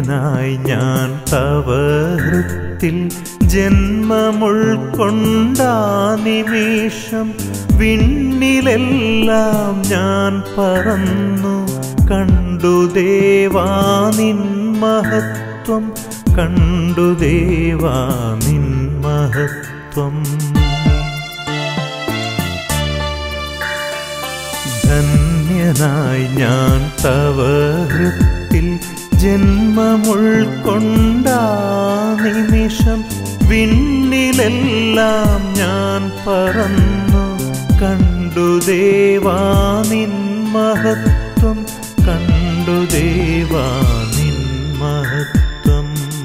ധന്യനായി ഞാൻ തവ ഹൃത്തിൽ ജന്മമുൾക്കൊണ്ടാ നിമിഷം വിണ്ണിലെല്ലാം ഞാൻ പറന്നു കണ്ടു ദേവാ നിൻ മഹത്വം കണ്ടു ദേവാ നിൻ മഹത്വം ധന്യനായി ഞാൻ തവ ഹൃത്തിൽ ജന്മമുൾക്കൊണ്ടാ നിമിഷം വിണ്ണിലെല്ലാം ഞാൻ പറന്നു കണ്ടു ദേവാ നിൻ മഹത്വം കണ്ടു ദേവാ നിൻ മഹത്വം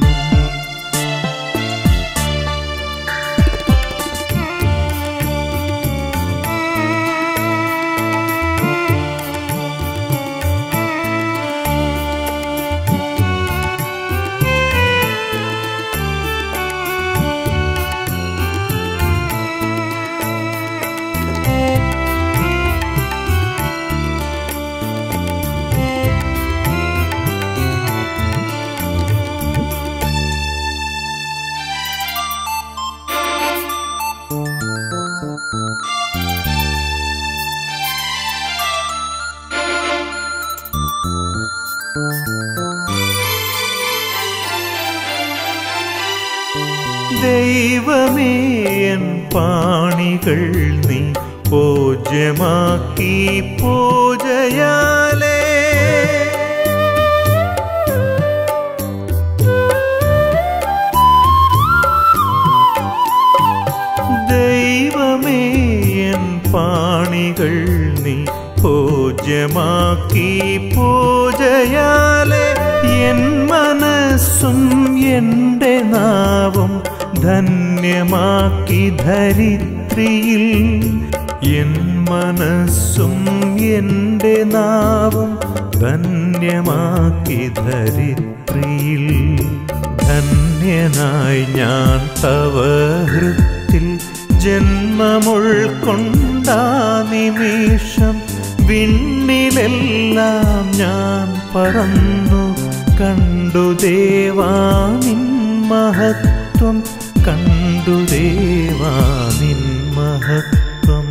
ദൈവമേ എൻ പാണികൾ നീ പൂജ്യമാക്കി പൂജയാലേ ദൈവമേ എൻ പാണികൾ നീ പൂജ്യമാക്കി പൂജയാലെ എൻ മനസ്സും എൻ്റെ നാവും ധന്യമാക്കി ധരിത്രിയിൽ എൻ മനസ്സും എൻ്റെ നാവും ധന്യമാക്കി ധരിത്രിയിൽ ധന്യനായി ഞാൻ തവ ഹൃത്തിൽ ജന്മമുൾക്കൊണ്ടാ നിമിഷം വിണ്ണിലെല്ലാം ഞാൻ പറന്നു കണ്ടു ദേവാ നിൻ മഹത്വം കണ്ടു ദേവാ നിൻ മഹത്വം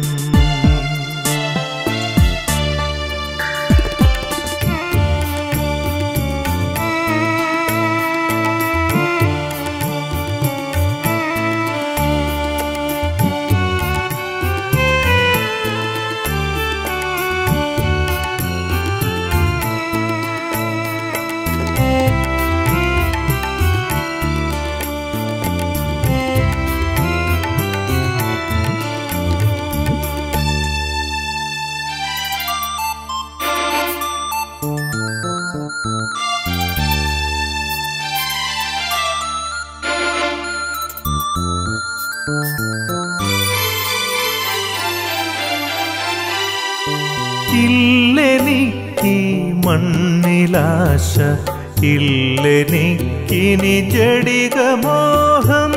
ഇല്ലെനിക്ക് മണ്ണിലാശ ഇല്ലെനിക്കിനി ജടികമോഹം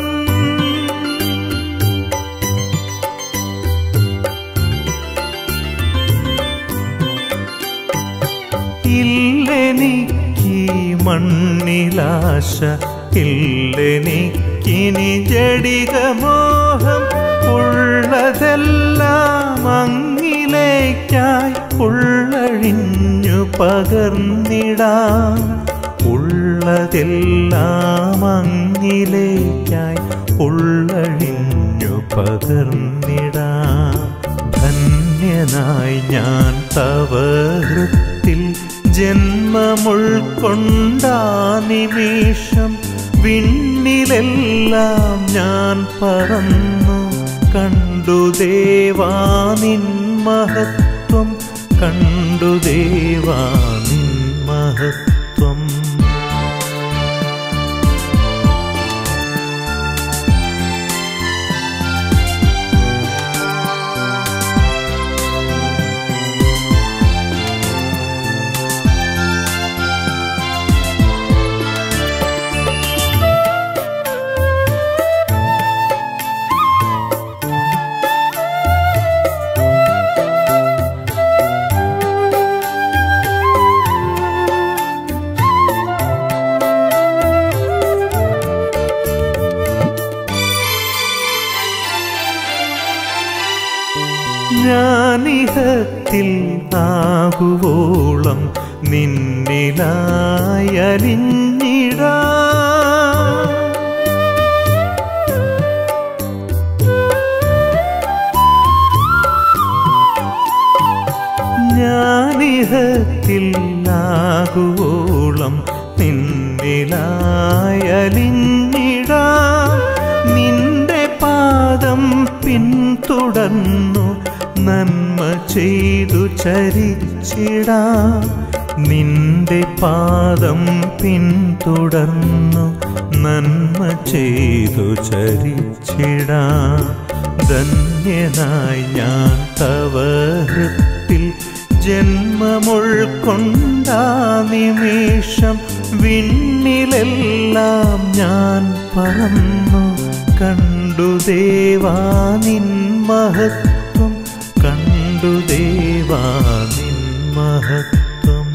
ഇല്ലെനിക്ക് മണ്ണിലാശ ഇല്ലെനിക്കിനി ജടികമോഹം ഉള്ളതെല്ലാം അങ്ങിലേക്കായി ഉള്ളഴിഞ്ഞു പകർന്നിടാം ഉള്ളതെല്ലാം അങ്ങിലേക്കായി ഉള്ളഴിഞ്ഞു പകർന്നിടാം ധന്യനായി ഞാൻ തവ ഹൃത്തിൽ ജന്മമുൾക്കൊണ്ടാ നിമിഷം വിണ്ണിലെല്ലാം ഞാൻ പറന്നു കണ്ടു ദേവാ നിൻ മഹത്വം കണ്ടു ദേവാ നിൻ മഹത്വം സ്നേഹത്തിൽ ആകുവോളം നിന്നിലായലിഞ്ഞിടാ ഞാനിഹത്തിൽ ആകുവോളം നിന്നിലായലിഞ്ഞിടാ നിന്റെ പാദം പിന്തുടർന്നു നന്മ ചെയ്തു ചരിച്ചിടാ നിന്റെ പാദം പിന്തുടർന്നു നന്മ ചെയ്തു ചരിച്ചിടാ ധന്യനായി ഞാൻ തവ ഹൃത്തിൽ ജന്മമുൾക്കൊണ്ടാ നിമേഷം വിണ്ണിലെല്ലാം ഞാൻ പറന്നു കണ്ടു ദേവാ നിൻ മഹത്വം കണ്ടു ദേവാ നിൻ മഹത്വം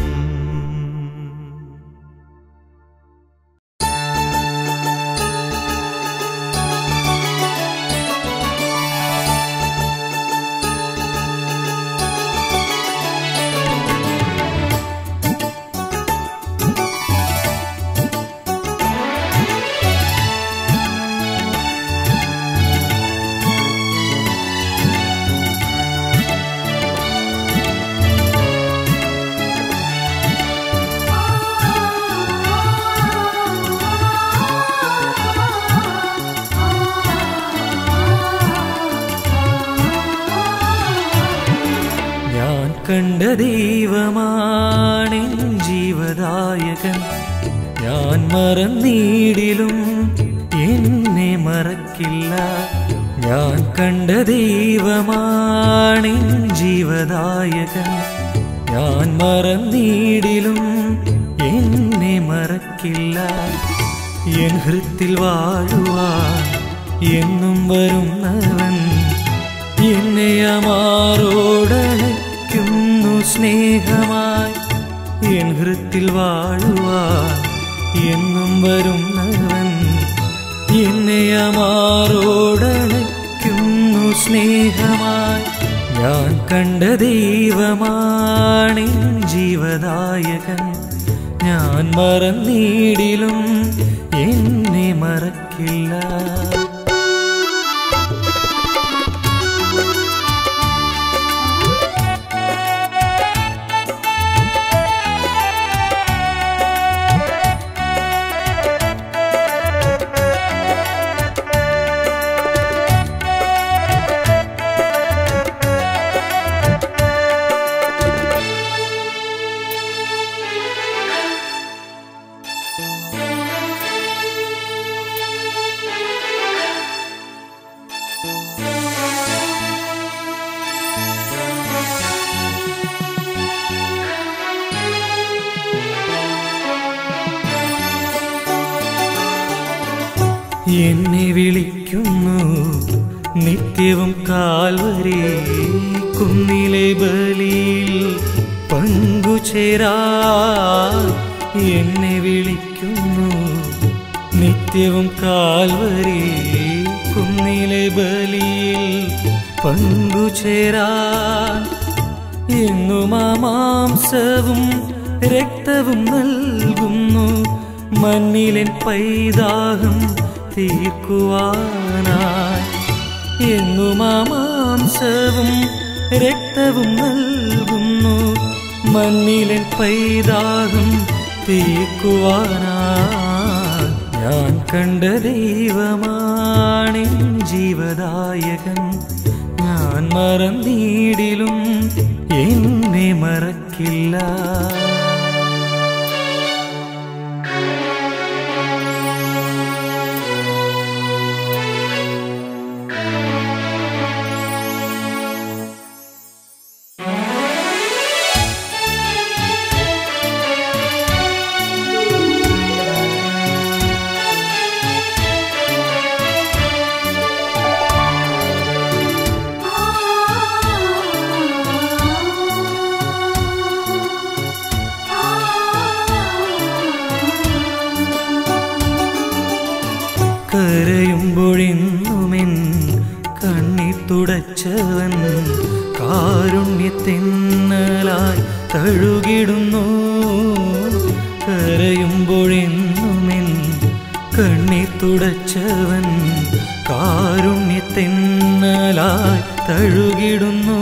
ഞാൻ കണ്ട ദൈവമാണെൻ ജീവദായകൻ ഞാൻ മറന്നീടിലും എന്നെ മറക്കില്ല ഞാൻ കണ്ട ദൈവമാണെൻ ജീവദായകൻ ഞാൻ മറന്നീടിലും എന്നെ മറക്കില്ല എൻ ഹൃത്തിൽ വാഴുവാൻ എന്നും വരുന്നവൻ എന്നെ അമാറോടണയ്ക്കുന്നു സ്നേഹമായി എൻ ഹൃത്തിൽ വാഴുവാൻ എന്നും വരുന്നവൻ എന്നെ അമാറോടണയ്ക്കുന്നു സ്നേഹമായി ഞാൻ കണ്ട ദൈവമാണെൻ ജീവദായകൻ ഞാൻ മറന്നീടിലും എന്നെ മറക്കില്ല എന്നെ വിളിക്കുന്നു നിത്യവും കാൽവരി കുന്നിലെ ബലിയിൽ പങ്കുചേരാ എന്നെ വിളിക്കുന്നു നിത്യവും കാൽവരി കുന്നിലെ ബലിയിൽ പങ്കുചേരാൻ എന്നും ആ മാംസവും രക്തവും നൽകുന്നു മണ്ണിലൻ പൈതാഹം തീർക്കുവാനായി എന്നും ആ മാംസവും രക്തവും നൽകുന്നു മണ്ണിലൻ പൈതാഹം തീർക്കുവാനായി ഞാൻ കണ്ട ദൈവമാണെൻ ജീവദായകൻ ഞാൻ മറന്നീടിലും എന്നെ മറക്കില്ല കരയുമ്പോഴെന്നുമെൻ കണ്ണി തുടച്ചവൻ കാരുണ്യത്തെ തഴുകിടുന്നു കരയുമ്പോഴെന്നുമെൻ കണ്ണീർ തുടച്ചവൻ കാരുണ്യത്തെന്നലായി തഴുകിടുന്നു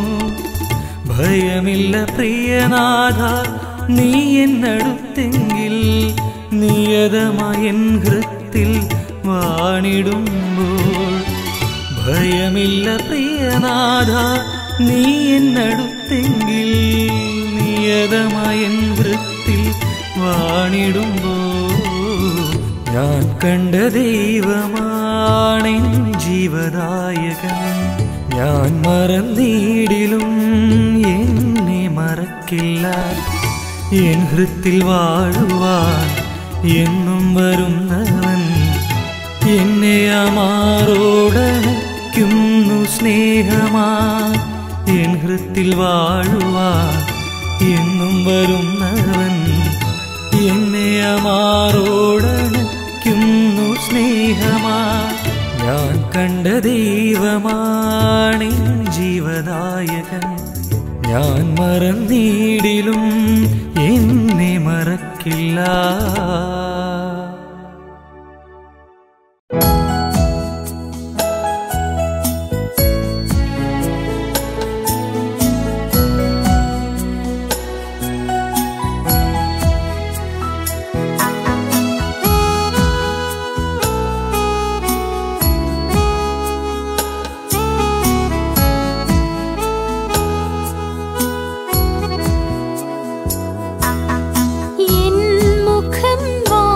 ഭയമില്ല പ്രിയനാഥ നീ എന്നടുത്തെങ്കിൽ നിയതമായൻ ഹൃത്തിൽ വാണിടുമ്പോൾ ഭയമില്ല പ്രിയനാഥ നീ എന്നടുത്തെങ്കിൽ നിയതമായൻ വൃത്തിൽ വാണിടുമ്പോ ഞാൻ കണ്ട ദൈവമാണെൻ ജീവദായകൻ ഞാൻ മറന്നീടിലും എന്നെ മറക്കില്ല എൻ ഹൃത്തിൽ വാഴുവാൻ എന്നും വരുന്നവൻ എന്നെ അമാറോടണയ്ക്കുന്നു സ്നേഹമാ എൻ ഹൃത്തിൽ വാഴുവാൻ എന്നും വരുന്നവൻ എന്നെ അമാറോടണയ്ക്കുന്നു സ്നേഹമാ ഞാൻ കണ്ട ദൈവമാണി ജീവദായകൻ ഞാൻ മറന്നീടിലും എന്നെ മറക്കില്ല എൻ മുഖം വാ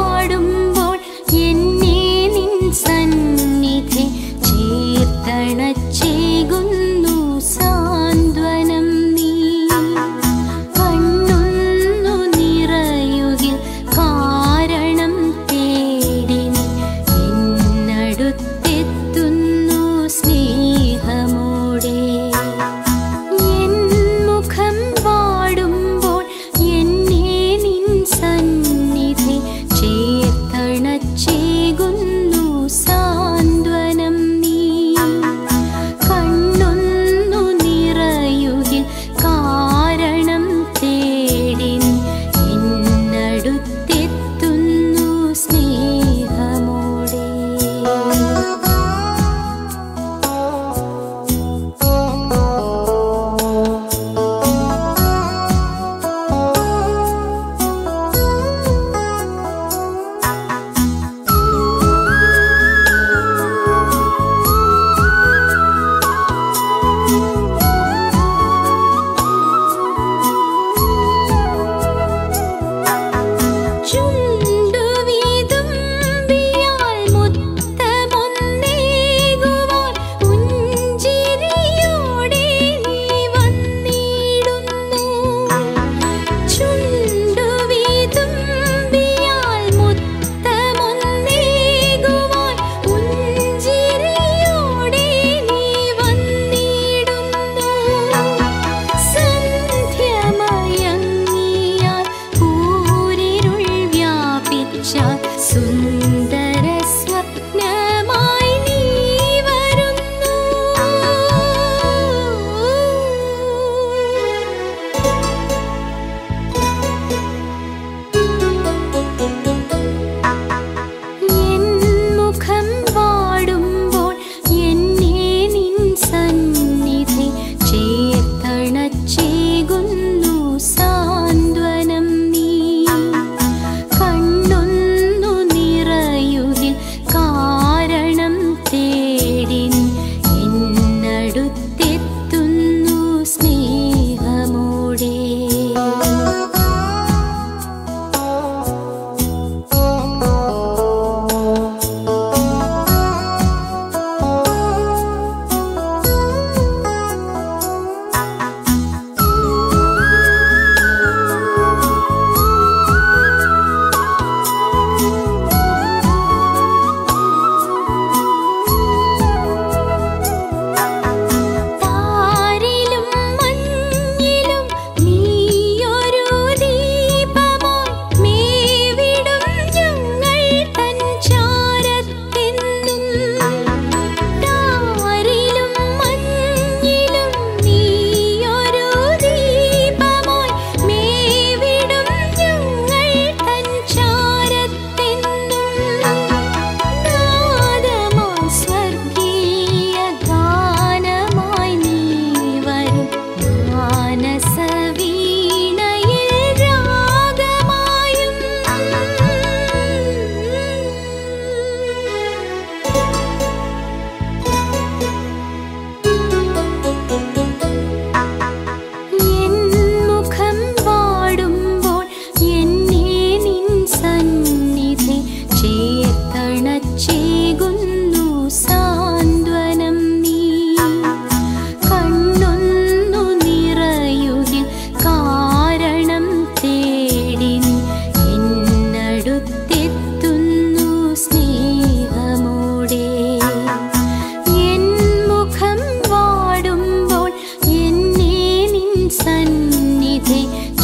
സന്നിധി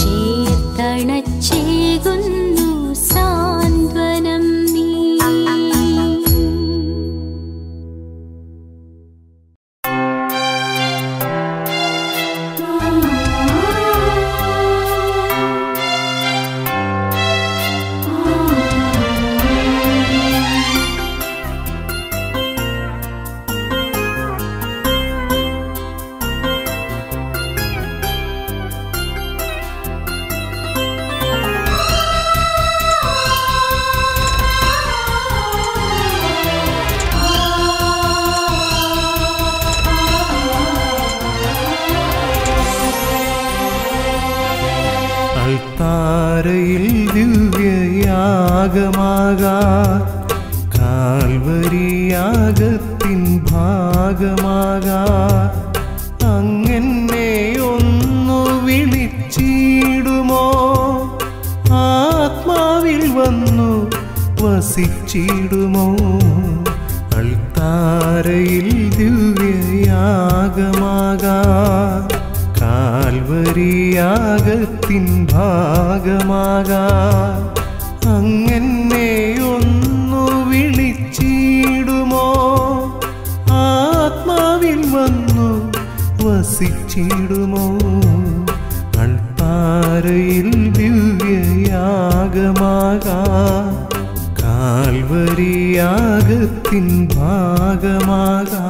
ചേർത്തണച്ചേകുന്നു സാന്ത്വനം നീ അൾത്താരയിൽ ദിവ്യയാഗമാകാ കാൽവരിയാഗത്തിൻ ഭാഗമാകാ അങ്ങനെ ഒന്നു വിളിച്ചിടുമോ ആത്മാവിൽ വന്നു വസിച്ചിടുമോ അൾത്താരയിൽ ദിവ്യയാഗമാകാ കാൽവരിയാഗത്തിൻ ഭാഗമാകാ അങ്ങനെ ഒന്നു വിളിച്ചിടുമോ ആത്മാവിൽ വന്നു വസിച്ചിടുമോ അൾത്താരയിൽ ദിവ്യയാഗമാകാ കാൽവരിയാഗത്തിൻ ഭാഗമാകാ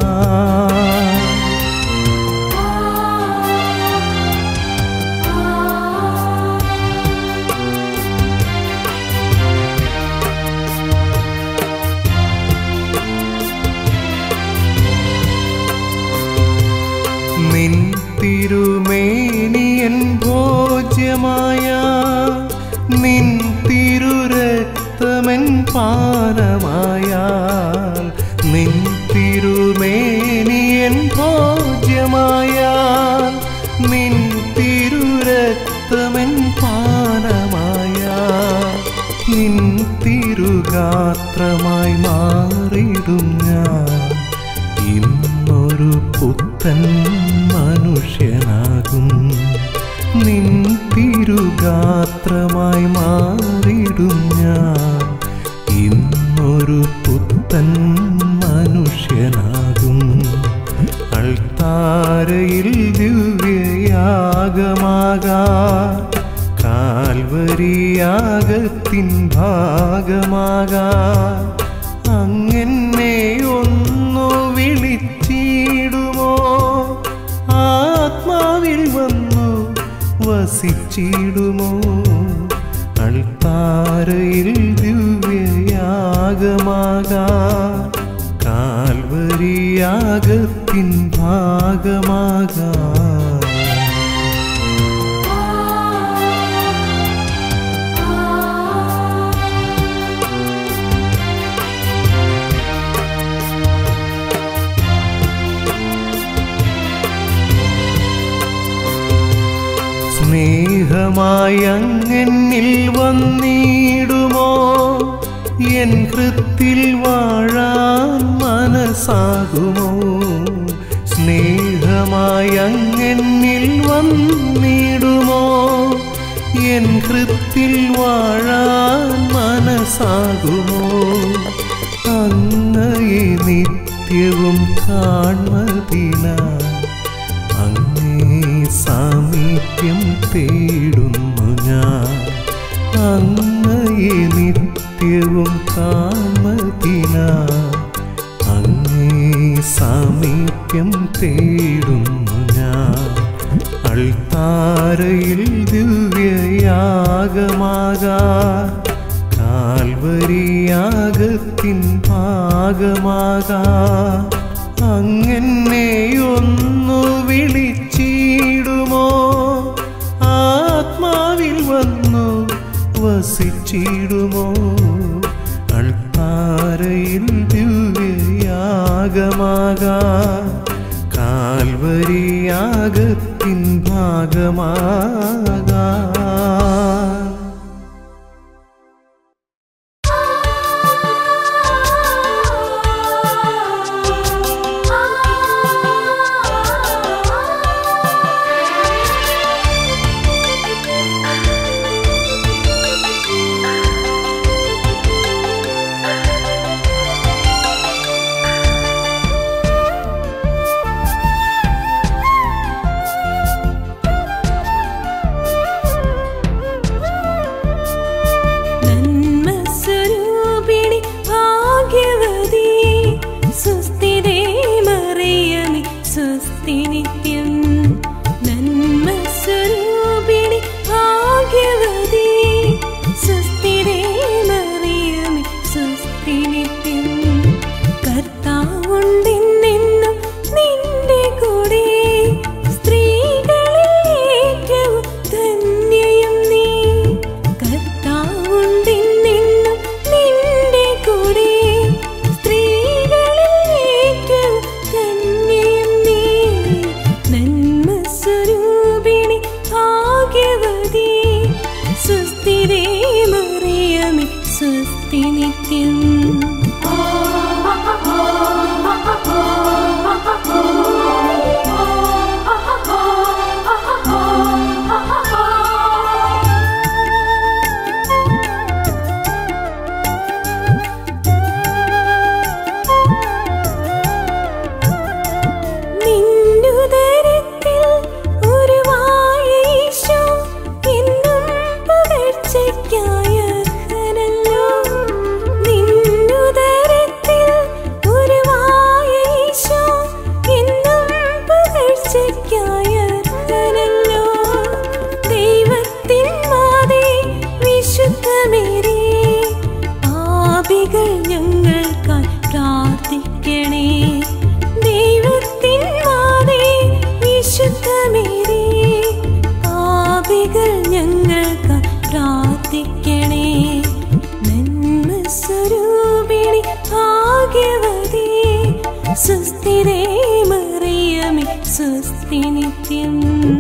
നിൻ തിരുമേനിയൻ ഭോജ്യമായ നിൻ തിരുരക്തമൻ പാനമായ നിൻ തിരുമേനിയൻ ഭോജ്യമായ നിൻ തിരുരക്തമൻ പാനമായ നിൻ തിരുഗാത്രമായി മാറിടും ഞാൻ ഇന്നൊരു പുത്തൻ മനുഷ്യനാകും നിൻ തിരുഗാത്രമായി മാറിടും ഞാൻ ഇന്നൊരു പുത്തൻ മനുഷ്യനാകും അൾത്താരയിൽ ദിവ്യയാഗമാകാ കാൽവരിയാഗത്തിൻ ഭാഗമാകാ അങ്ങനെ ഒന്നു വിളിച്ചിടുമോ ആത്മാവിൽ വന്നു വസിച്ചിടുമോ അൾത്താരയിൽ ദിവ്യയാഗമാകാ കാൽവരിയാഗത്തിൻ ഭാഗമാകാ സ്നേഹമായി അങ്ങെന്നിൽ വന്നിടുമോ എൻ ഹൃത്തിൽ വാഴാൻ മനസ്സാകുമോ സ്നേഹമായി അങ്ങെന്നിൽ വന്നിടുമോ എൻ ഹൃത്തിൽ വാഴാൻ മനസ്സാകുമോ അങ്ങയെ നിത്യവും കാൺമതിനായി അങ്ങേ സാമീപ്യം തേടുന്നു ഞാൻ അങ്ങയെ നിത്യവും കാമതിന അങ്ങേ സാമീപ്യം തേടുന്നു ഞാൻ അൾത്താരയിൽ ദിവ്യയാഗമാകാ കാൽവരിയാഗത്തിൻ ഭാഗമാകാ അങ്ങനെ ഒന്നു വിളിച്ചിടുമോ ആത്മാവിൽ വന്നു വസിച്ചിടുമോ അൾത്താരയിൽ ദിവ്യയാഗമാകാ കാൽവരിയാഗത്തിൻ ഭാഗമാകാ ആ സുസ്ഥിരേ മറിയമേ സ്വസ്തി നിത്യം നിന്നുദരത്തിൽ ഉരുവായ ഈശോ എന്നും പുകഴ്ചയ്ക്കായ അർഹനല്ലോ. നിന്നുദരത്തിൽ ഉരുവായ ഈശോ എന്നും പുകഴ്ചയ്ക്കായ അർഹനല്ലോ. ദൈവത്തിൻ മാതേ വിശുദ്ധമേരി പാപികൾ ഞങ്ങൾക്കായി പ്രാർത്ഥിക്കണേ ദൈവത്തിൻ മാതേ വിശുദ്ധമേരി പാപികൾ ഞങ്ങൾക്കായി പ്രാർത്ഥിക്കണേ നന്മ സ്വരൂപിണി ഭാഗ്യവതി സുസ്ഥിരേ മറിയമേ സ്വസ്തി നിത്യം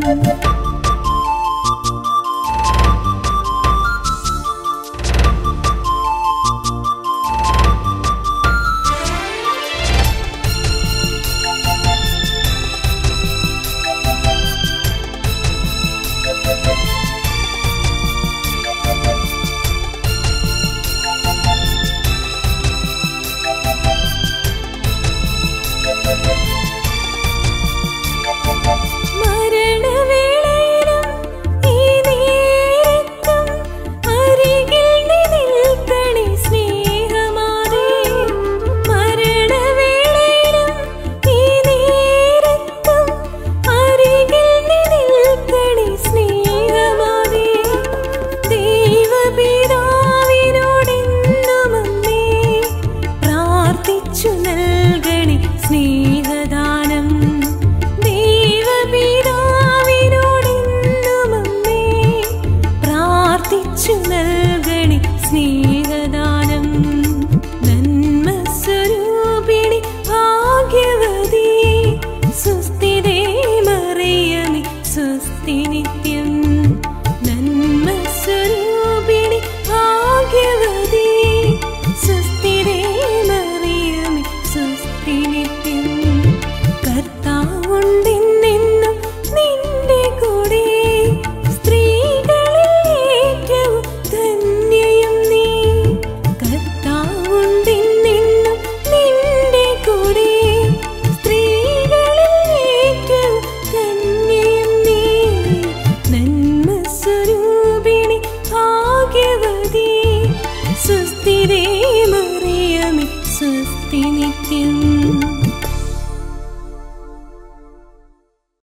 മരണവേളയിലും ഈ നേരത്തും അരികിൽ നീ നിൽക്കണേ സ്നേഹമാതേ. മരണവേളയിലും ഈ നേരത്തും അരികിൽ നീ നിൽക്കണേ സ്നേഹമാതേ. ദൈവപിതാവിനോടെന്നും അമ്മേ പ്രാർത്ഥിച്ചു നൽകണേ സ്നേഹദാനം ദൈവപിതാവിനോടെന്നും അമ്മേ പ്രാർത്ഥിച്ചു നൽകണേ സ്നേഹദാനം നന്മ സ്വരൂപിണി ഭാഗ്യവതി സുസ്ഥിരേ മറിയമേ സ്വസ്തി നിത്യം